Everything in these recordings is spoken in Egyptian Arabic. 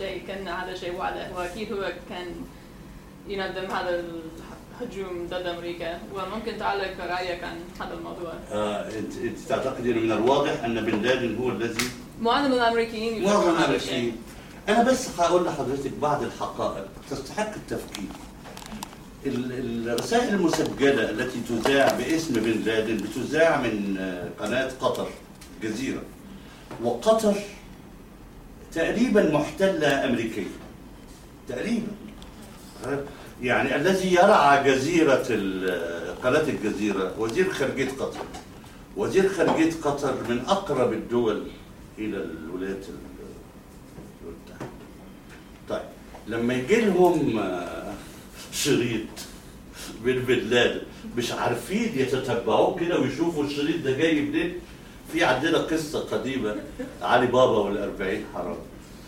شيء كان هذا شيء واضح واكيد هو كان ينظم هذا الهجوم ضد امريكا وممكن تعلق رايك عن هذا الموضوع آه انت انت تعتقد انه من الواضح ان بن لادن هو الذي معظم الامريكيين يشوفون معظم هذا الشيء. الامريكيين انا بس هقول لحضرتك بعض الحقائق تستحق التفكير ال- الرسائل المسجله التي تذاع باسم بن لادن بتذاع من آه، قناه قطر جزيره وقطر تقريبا محتله امريكيه تقريبا يعني الذي يرعى جزيره ال- قناه الجزيره وزير خارجيه قطر وزير خارجيه قطر من اقرب الدول الى الولايات المتحده طيب لما يجي لهم آه، شريط من بن لادن مش عارفين يتتبعوه كده ويشوفوا الشريط ده جاي منين في عندنا قصه قديمه علي بابا والأربعين حرام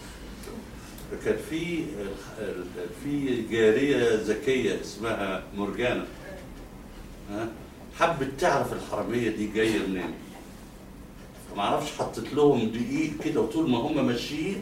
كان في في جاريه ذكيه اسمها مرجانه ها حبت تعرف الحراميه دي جايه منين ما اعرفش حطيت لهم دقيق كده وطول ما هم ماشيين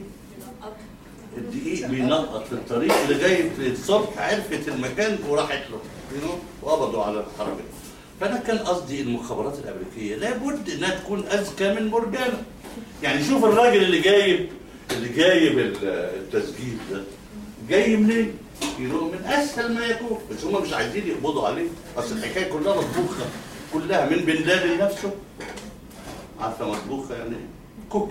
الدقيق بينقط في الطريق لغايه الصبح عرفت المكان وراحت له you know، وقبضوا على الحراميه فانا كان قصدي المخابرات الامريكيه لابد انها تكون اذكى من مرجانه يعني شوف الراجل اللي جايب اللي جايب ال- التسجيل ده جاي منين؟ يروح من اسهل ما يكون بس هم مش عايزين يقبضوا عليه اصل الحكايه كلها مطبوخه كلها من بن لادن نفسه عارفه مطبوخه يعني إيه؟ كوك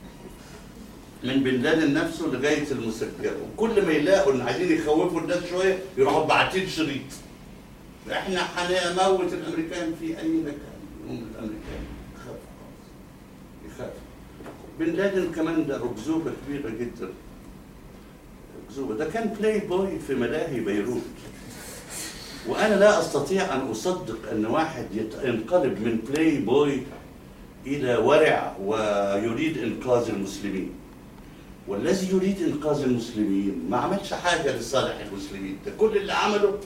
من بن لادن نفسه لغايه المسجله وكل ما يلاقوا ان عايزين يخوفوا الناس شويه يروحوا باعتين شريط احنا هنموت الامريكان في اي مكان هم الامريكان يخافوا خالص يخافوا بن لادن كمان ده أكذوبة كبيرة جدا أكذوبة ده كان بلاي بوي في ملاهي بيروت وأنا لا أستطيع أن أصدق أن واحد يت- ينقلب من بلاي بوي إلى ورع ويريد إنقاذ المسلمين والذي يريد إنقاذ المسلمين ما عملش حاجة لصالح المسلمين ده كل اللي عمله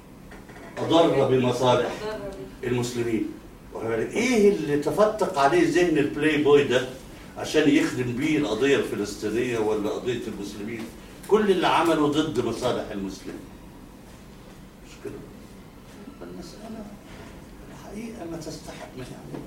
أضر بمصالح المسلمين واخد بالك؟ ايه اللي تفتق عليه ذهن البلاي بوي ده عشان يخدم بيه القضيه الفلسطينيه ولا قضيه المسلمين كل اللي عمله ضد مصالح المسلمين مش كده المساله الحقيقه ما تستحق من يعني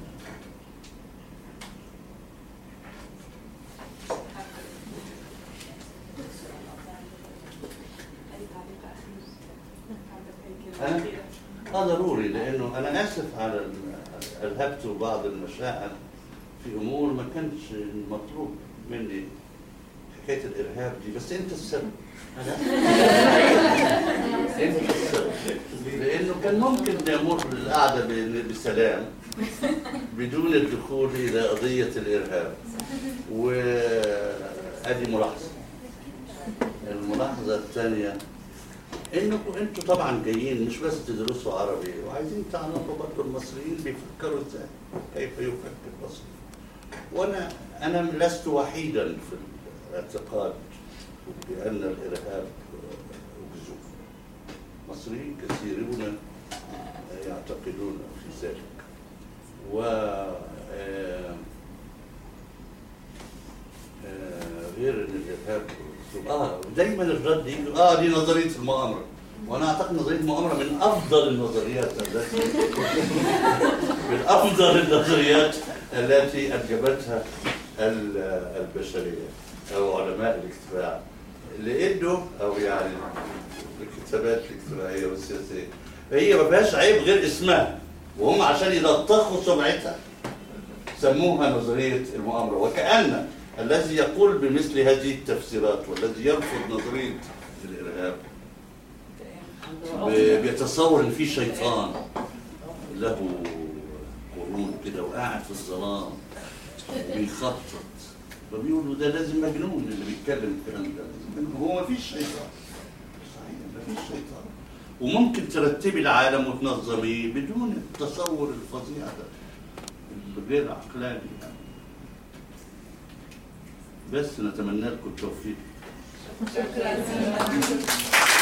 أنا؟ اه ضروري لانه انا اسف على ال- الهبت بعض المشاعر في امور ما كانش المطلوب مني حكايه الارهاب دي بس انت السبب انت السبب لانه كان ممكن نمر القعده ب- بسلام بدون الدخول الى قضيه الارهاب وادي ملاحظه الملاحظه الثانيه انكم انتوا طبعا جايين مش بس تدرسوا عربي وعايزين تعرفوا برضه المصريين بيفكروا ازاي كيف يفكر المصري وانا انا لست وحيدا في الاعتقاد بان الارهاب اكذوب مصريين كثيرون يعتقدون في ذلك و آه، آه، غير ان الارهاب اه دايما الرد يجي اه دي نظريه المؤامره وانا اعتقد نظريه المؤامره من افضل النظريات التي من افضل النظريات التي انجبتها ال- البشريه او علماء الاجتماع لانه او يعني الكتابات الاجتماعيه والسياسيه هي ما فيهاش عيب غير اسمها وهم عشان يلطخوا سمعتها سموها نظرية المؤامرة وكأن الذي يقول بمثل هذه التفسيرات والذي يرفض نظرية الإرهاب ب- بيتصور إن في شيطان له قرون كده وقاعد في الظلام بيخطط فبيقولوا ده لازم مجنون اللي بيتكلم الكلام ده لازم مجنون. هو ما فيش شيطان صحيح ما فيش شيطان وممكن ترتبي العالم وتنظميه بدون التصور الفظيع ده الغير عقلاني يعني. بس نتمنى لكم التوفيق شكرا